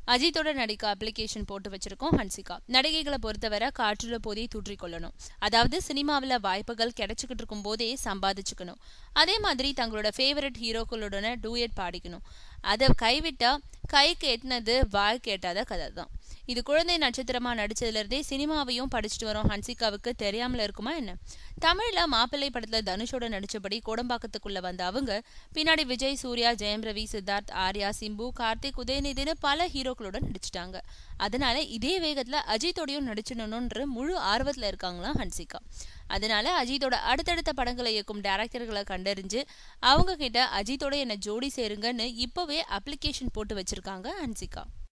அஜித்தோட நடிக்க அப்ளிகேஷன் போட்டு வச்சிருக்கோம் ஹன்சிகா நடிகைகளை பொறுத்தவரை காற்றுல போதே தூற்றிக்கொள்ளணும் அதாவது சினிமாவில் வாய்ப்புகள் கிடைச்சிக்கிட்டு இருக்கும் போதே சம்பாதிச்சுக்கணும் அதே மாதிரி தங்களோட ஃபேவரட் ஹீரோக்களுடன டூயட் பாடிக்கணும் அதை கைவிட்டா கைக்கு எட்டினது வாய் கேட்டாத கதை தான் இது குழந்தை நட்சத்திரமா நடிச்சதுல இருந்தே சினிமாவையும் படிச்சுட்டு வரோம் ஹன்சிகாவுக்கு தெரியாமல இருக்குமா என்ன தமிழ்ல மாப்பிள்ளை படத்துல தனுஷோட நடிச்சபடி கோடம்பாக்கத்துக்குள்ள வந்த அவங்க பின்னாடி விஜய் சூர்யா ஜெயம் ரவி சித்தார்த் ஆர்யா சிம்பு கார்த்திக் உதயநிதினு பல ஹீரோக்களோட நடிச்சிட்டாங்க அதனால இதே வேகத்துல அஜித்தோடையும் நடிச்சிடணும்ன்ற முழு ஆர்வத்துல இருக்காங்களாம் ஹன்சிகா அதனால அஜித்தோட அடுத்தடுத்த படங்களை இயக்கும் டேரக்டர்களை கண்டறிஞ்சு அவங்க கிட்ட அஜித்தோட என்ன ஜோடி சேருங்கன்னு இப்பவே அப்ளிகேஷன் போட்டு வச்சிருக்காங்க ஹன்சிகா